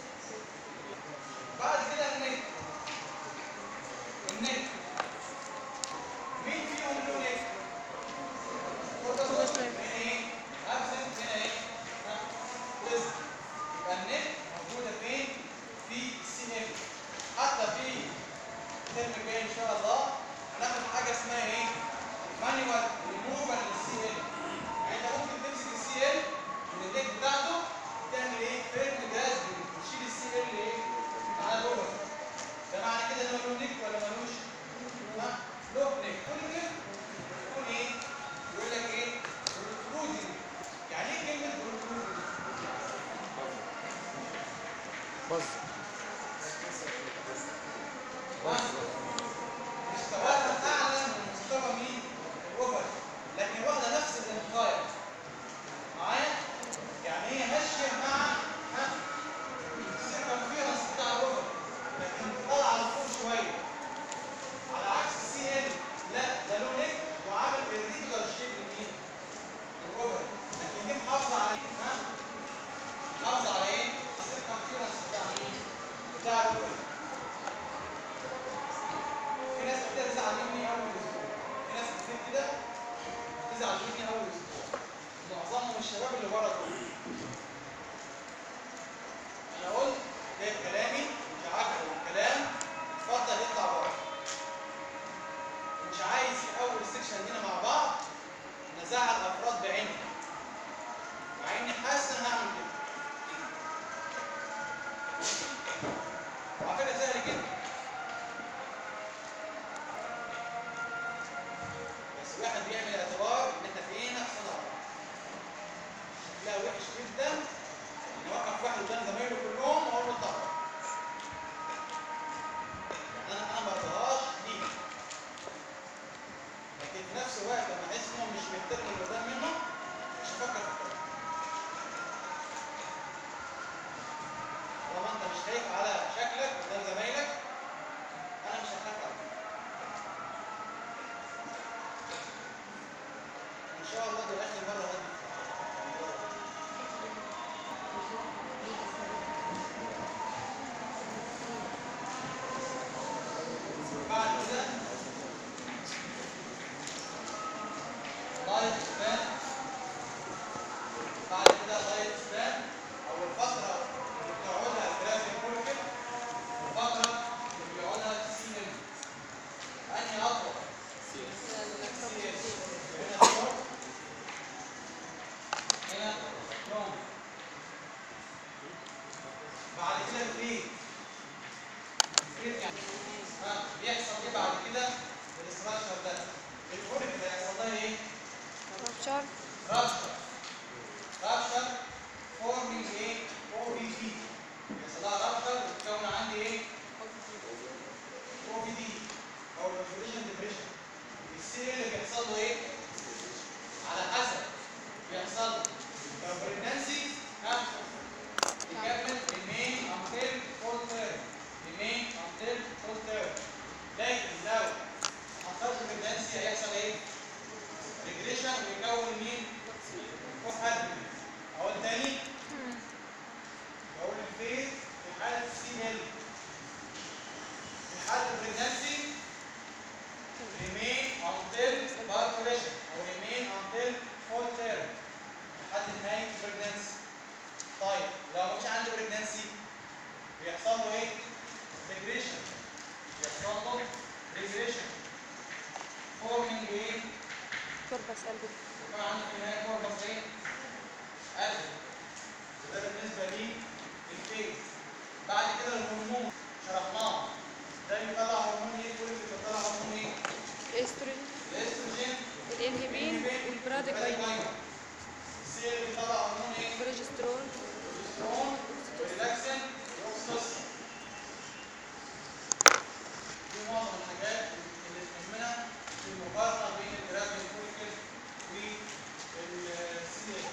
بعد كده النك النك مين فيهم له نك؟ هنا ايه؟ ابسنت هنا ايه؟ لسه يبقى النت موجوده فين؟ في السي ام حتى في الترم الجاي ان شاء الله هناخد حاجه اسمها ايه؟ مانيوال ريموفال للسي ال يعني انت ممكن تمسك السي ال من النك بتاعته تعمل ايه؟ فيرم جهاز وتشيل السي ال ايه؟ على الاوفر ده معنى كده ان هو له نك ولا ملوش؟ ها؟ له نك كل كده يكون ايه؟ يقول لك ايه؟ بروترودنج يعني ايه كلمه بروترودنج؟ بز مستواها اعلى من مستوى مين؟ الاوفر لكن واخده نفس الانفاير معايا؟ يعني هي ماشيه مع ها؟ السيركمفيرنس بتاع الاوفر لكن طالعه لفوق شويه على عكس السي ال لا ده له نك وعامل الريجولار شيب لمين؟ الاوفر لكن دي محافظه على ها؟ محافظه على ايه؟ السيركمفيرنس بتاع مين؟ بتاع الاوفر في ناس كتير تزعل مني اول اسبوع في ناس كتير كده تزعل مني اول اسبوع معظمهم الشباب اللي ورا دول انا قلت ده كلامي مش عاجبه الكلام اتفضل اطلع بره مش عايز في اول سيكشن هنا مع بعض نزعل افراد بعينهم مع اني حاسس ان انا هعمل كده وعلى فكره سهل جدا بس واحد بيعمل اعتبار ان احنا في ايه نفس نهار لا وحش اوريك يعني ها بيحصل ايه بعد كده في الاستراكشر ده الاوريك ده هيحصل لها ايه رابشر رابشر رابشر فورمينج ايه او بي دي بيحصل لها رابشر وتكون عندي ايه او بي دي او perforation depression السيل اللي بيحصل له ايه على حسب بيحصل له لو بريجنانسي ها يكمل المين until full term المين until full term لكن لو ما حصلش بريجنانسي هيحصل ايه ريجريشن ويكون مين حد اقول تاني بقول الفيز في حاله سي ال في حاله البريجنانسي remain until perforation او remain until full term لحد نهايه البريجنانسي طيب لو مش عنده بريجنانسي بيحصل له ايه؟ ريجريشن بيحصل له ريجريشن فورمينج ايه؟ كوربس قلبي يكون عندك في النهايه كوربس ايه؟ قلب وده بالنسبه لي الفيز بعد كده الهرمون شرحناه ده بيطلع هرمون ايه؟ كل اللي بيطلع هرمون ايه؟ الاستروجين الاستروجين الانهبين والبراديكاين السيل اللي بيطلع هرمون ايه؟ البروجسترون البروجسترون والريلاكسين والاكسوسين دي معظم الحاجات اللي تهمنا في المقارنه بين الجرافين فوليكل والسي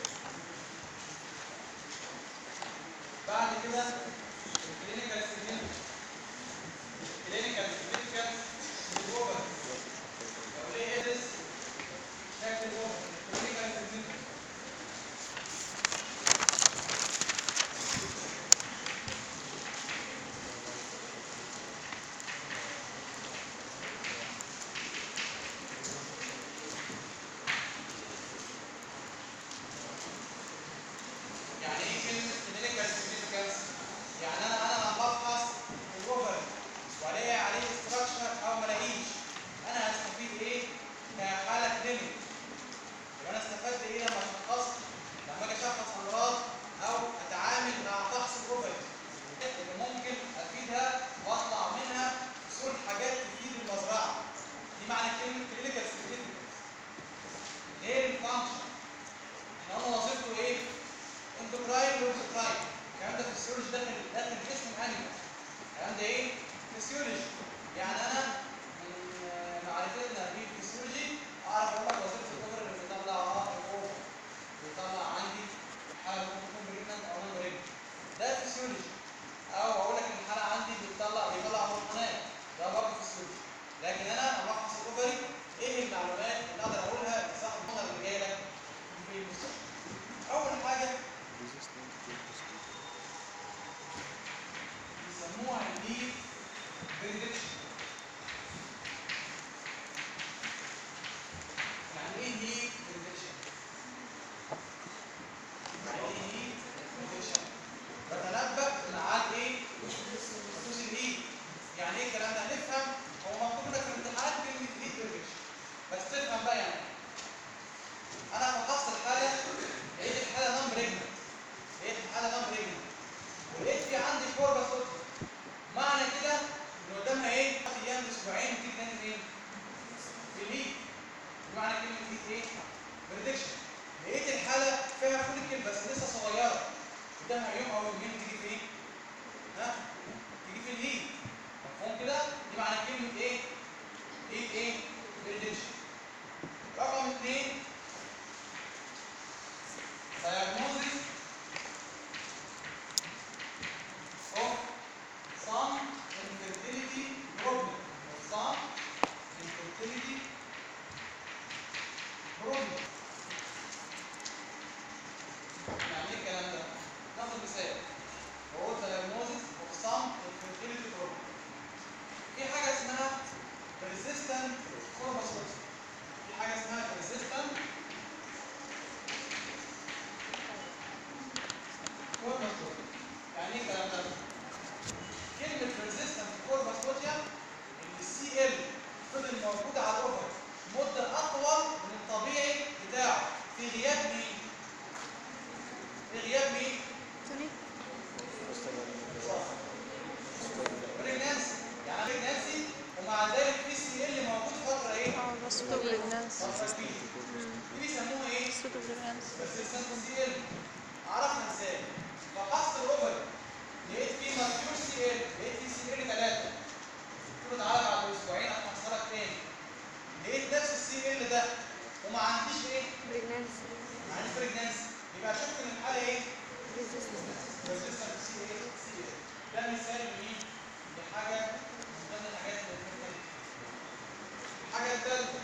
بعد كده الكلينيكال سيجنفيكانس الكلينيكال سيجنفيكانس للوبر لو ليه ادرس شكل الوبر الكلينيكال سيجنفيكانس يعني ايه كلمه clinical significance؟ يعني انا انا لما بفحص الاوفر والاقي عليه ستراكشر او ما الاقيش انا هستفيد ايه كحاله كلينيك؟ يبقى انا استفدت ايه لما شخصت لما اجي اشخص امراض او اتعامل مع فحص الاوفر اللي ممكن افيدها واطلع منها صورة حاجات تفيد المزرعه دي معنى كلمه clinical significance ايه الفانكشن؟ احنا قلنا وظيفته ايه؟ اندوكراين واكسوكراين الكلام ده فيسيولوجي داخل داخل جسم الانيمال الكلام ده ايه؟ فيسيولوجي يعني انا من آه، معرفتنا بالفيسيولوجي اعرف اقول لك وظيفه الكفر اللي بيطلع الاوفر بيطلع عندي حاله ممكن تكون بريجننت او نون بريجننت ده فيسيولوجي او اقول لك ان الحاله عندي بتطلع بيطلع هرمونات ده برضه فيسيولوجي لكن انا لما افحص الاوفري ايه المعلومات اللي اقدر اقولها لصاحب المرض اللي جاي لك في المستشفى اول حاجه بيسموها الليف بريدكشن يعني ايه ليف بريدكشن؟ يعني ايه ليف بريدكشن؟ بتنبأ بميعاد ايه؟ خصوص الليف يعني ايه الكلام ده؟ نفهم هو مكتوب لك في الامتحان كلمة ليف بريدكشن بس تفهم بقى يعني ايه انا فحصت الحالة لقيت الحالة نون بريجننت لقيت الحالة نون بريجننت ولقيت في عندي كوربا صوتي معنى كده ان قدامها ايه؟ persistent سي ال عرفنا ازاي فحصت الاوفر لقيت فيه ماتيور سي ال لقيت فيه سي ال 3 قلت له تعالى بعد اسبوعين هفحصها تاني لقيت نفس السي ال ده وما عنديش ايه؟ بريجنانسي ما عنديش بريجنانسي يبقى شفت ان الحاله ايه؟ ريزيستنس resistant سي ايه؟ سي ال ده مثال لمين؟ لحاجه من ضمن الحاجات اللي ممكن الحاجه الثالثه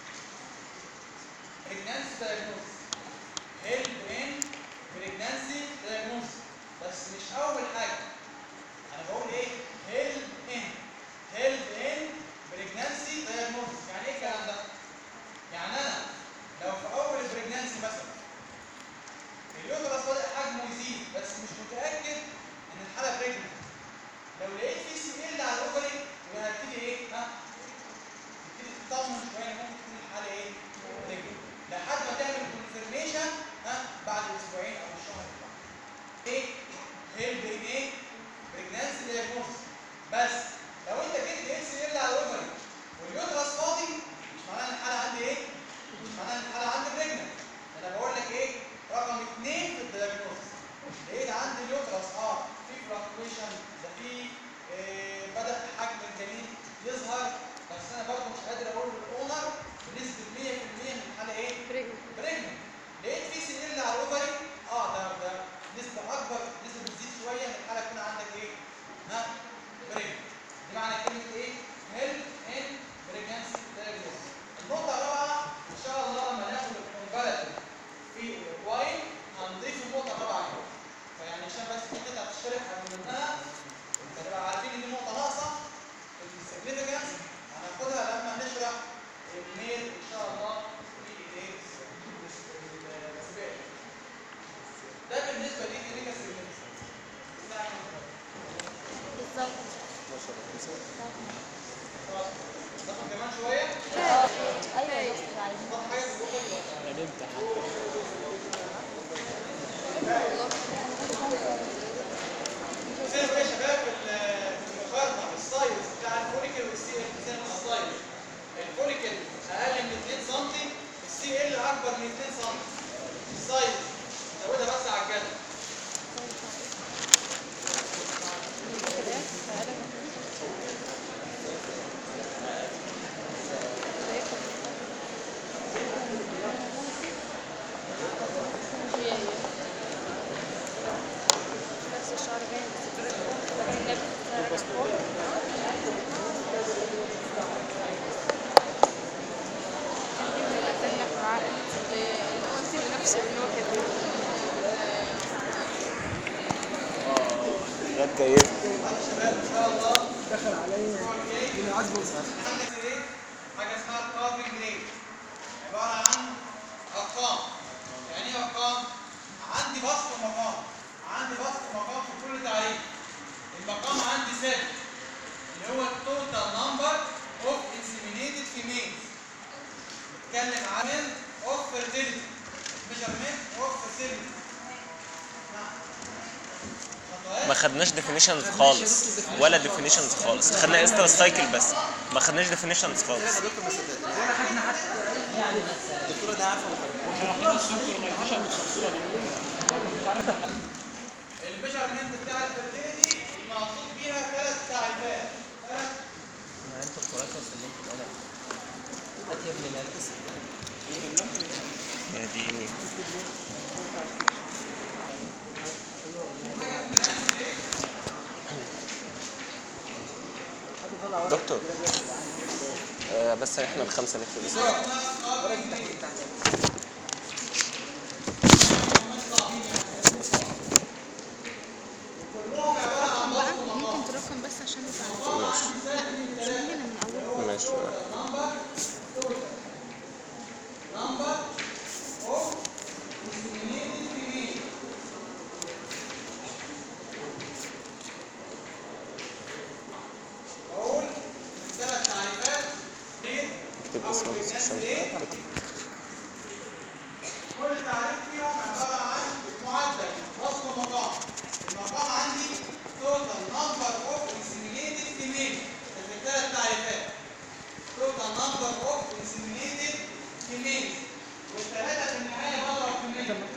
pregnancy diagnosis help in pregnancy diagnosis بس مش اول حاجه انا بقول ايه help in help in pregnancy diagnosis يعني ايه الكلام ده يعني انا لو في اول البريجنانسي مثلا اليوترس بدأ حجمه يزيد بس مش متاكد ان الحاله بريجننت لو لقيت في سي ال على الاوفري يبقى هبتدي ايه ها تبتدي تطمن شويه ممكن تكون الحاله ايه بريجننت لحد ما تعمل كونفirmation ها بعد اسبوعين او الشهر اللي بعده ايه هيلب ان ايه بريجنانسي دايجنوستس بس لو انت جيت لقيت سي ال على الاوفري واليوترس فاضي مش معناه ان الحاله عندي ايه مش معناه ان الحاله عندي بريجننت انا بقول لك ايه رقم اثنين في الدايجنوستس لقيت عندي اليوترس اه في فلكتويشن ده في آه بدا حجم الجنين يظهر بس انا برضه مش قادر اقول للاونر بنسبه 100% ان الحاله ايه بريجنانسي بريجننت لقيت في سي ال على الاوفري اه ده ده نسبه اكبر نسبه بتزيد شويه ان الحاله يكون عندك ايه ها بريجننت دي معنى كلمه ايه هيلب ان بريجنسي دايجنوستس النقطه الرابعه ان شاء الله لما ناخد الكومباراتيف في الواي هنضيف النقطه الرابعه هنا فيعني عشان بس في قطعه تشترك قبل منها فتبقى عارفين ان دي نقطه ناقصه في السيجنفكانس هناخدها لما نشرح الميل ان شاء الله في الايه الاسبوع ده بالنسبه لي كلينيكال سيجنفكانس بالظبط خلاص ناخد كمان شويه ايوه يا دكتور عايز ناخد حاجه في الوقت ولا انا نمت حتى زي ما يا شباب في المقارنه السايز بتاع الفوليكل والسي ال زي ما السايز الفوليكل اقل من 2 سم السي ال اكبر من 2 سم السايز زودها بس على الجدول نفس الشعر باين بس نفس اللي هو كده جت جايب عندك ايه حاجه اسمها الكارفنج ريت عباره عن ارقام يعني ايه ارقام عندي بسط ومقام عندي بسط ومقام في كل تعريف المقام عندي ثابت اللي هو التوتال نمبر اوف انسيمينيتد فيميلز بتكلم عن اوف فيرتيليتي ميجرمنت اوف فيرتيليتي ما خدناش ديفينيشنز خالص ولا ديفينيشنز خالص خدنا استر سايكل بس ما خدناش ديفينيشنز خالص دكتور ما صدقت الدكتوره دي عارفه الميجرمنت بتاع الفيرتيليتي المقصود بيها ثلاث تعريفات ثلاث يا ديني دكتور آه بس احنا الخمسه نكتب اسمه بقى ممكن ترقم بس عشان نتعرف مش من هنا من اول ماشي اقول ثلاث تعريفات ليه اكتب اسمه بس عشان كل تعريف فيهم عباره عن معدل وصف مقام المقام عندي total number of inseminated female في الثلاث تعريفات total number of inseminated females والثلاثه في النهايه بضرب في 100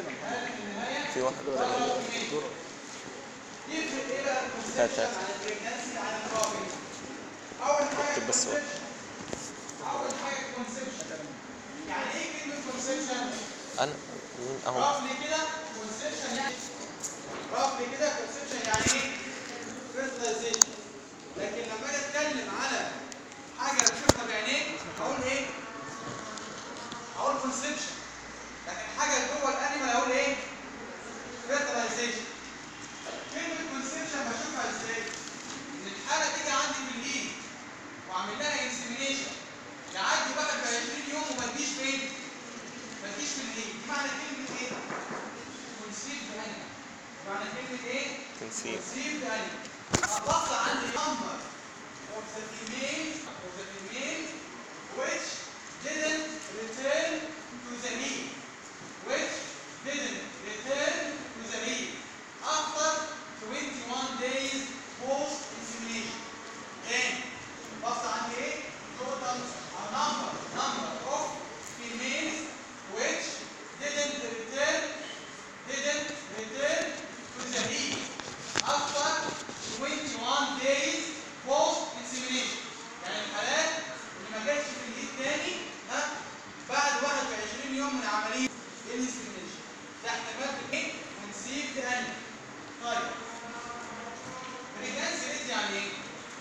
في واحد ولا يفرق ايه بقى هات الكونسبشن هات عن البريجنسي عن الرابط اول حاجه اكتب بس واحد. اول حاجه الكونسبشن يعني ايه كلمه كونسبشن انا مين اهو رفلي كده كونسبشن يعني رفلي كده كونسبشن يعني ايه فيرتلايزيشن لكن لما اجي اتكلم على حاجه بتشوفها بعينيك هقول ايه هقول كونسبشن لكن حاجه جوه الانيمال هقول ايه فيرتلايزيشن كلمه كونسبشن بشوفها ازاي ان الحاله تيجي عندي في الايد واعمل لها انسيمينيشن يعدي بقى ب 20 يوم وما تجيش فين ما تجيش في الايد دي معنى كلمه ايه كونسيف انيمال معنى كلمه ايه تنسيق conceived animal. أبص عندي number of the female of the female which didn't return to the heat, which didn't return to the heat after 21 days post insemination. Then بص عندي ايه؟ total a number number of females which didn't return didn't return to the heat after 21 days post insemination يعني الحالات اللي ما جاتش في الهيت تاني ها بعد 21 يوم من عمليه الانسيمينيشن ده احتمال في ايه؟ conceived animal طيب pregnancy rate يعني ايه؟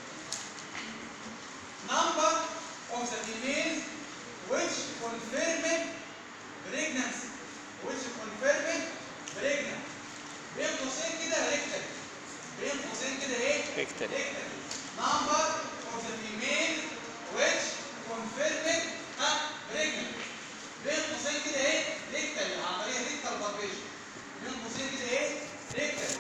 number of the females which confirmed pregnancy which confirmed pregnancy بين قوسين كده ريكتال بين قوسين كده ايه؟ ريكتال. ريكتال number of the female which confirmed ها pregnant بين قوسين كده ايه؟ ريكتال عمليه ريكتال بالبيشن بين قوسين كده ايه؟ ريكتال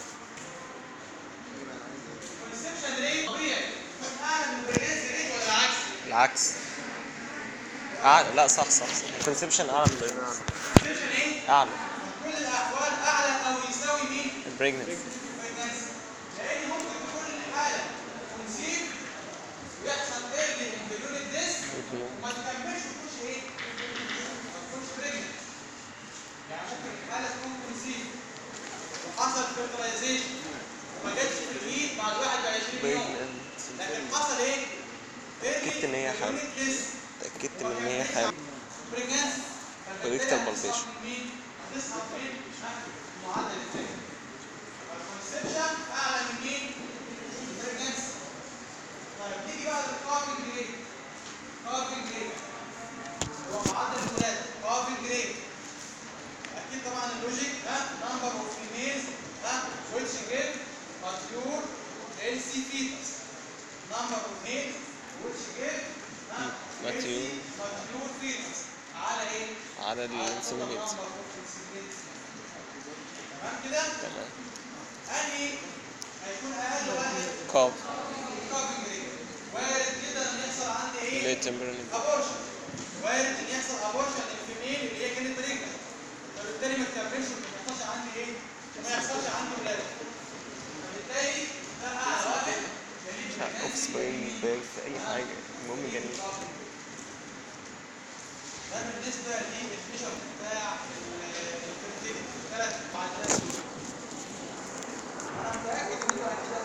conception rate طبيعي يكون اعلى من البريجنسي ريت ولا العكس؟ العكس أعلى لا صح صح صح كونسبشن اعلى من البريجننس conception ايه؟ اعلى في كل الاحوال اعلى او يساوي مين؟ البريجننس pregnancy. لان ممكن تكون الحاله كونسيف ويحصل ايرلي امبريونيك ديس وما تكملش تخش ايه؟ ما تكونش بريجننت يعني ممكن الحاله تكون كونسيف وحصل فيرتلايزيشن وما جاتش في الهيت بعد 21 يوم لكن حصل ايه؟ اتأكدت إن هي حامل. اتاكدت من ان هي حامل بريجننسي Rectal palpation. هتسقط فين؟ معدل التاني الكونسبشن اعلى من مين؟ البريجننسي طيب نيجي بقى للكارفنج ريت كارفنج ريت هو معدل الولاده كارفنج ريت اكيد طبعا اللوجيك ها نمبر اوف فيميلز ها which give mature healthy fetus number of males which give ها Mature. healthy mature fetus على ايه؟ عدد على الانسولينات total number of inseminates. تمام كده؟ تمام انهي هيكون اقل واحد كاب كافنج ريت وارد جدا ان يحصل عندي ايه؟ ليه تمبرنت ابورشن وارد ان يحصل ابورشن للفيميل اللي هي كانت بريجننت فبالتالي ما تكملش وما يحصلش عندي ايه؟ ما يحصلش عندي ولاده فبالتالي ده اعلى واحد يليق اوف سبرينج بيرث اي حاجه المهم جنين ده بالنسبه للانسان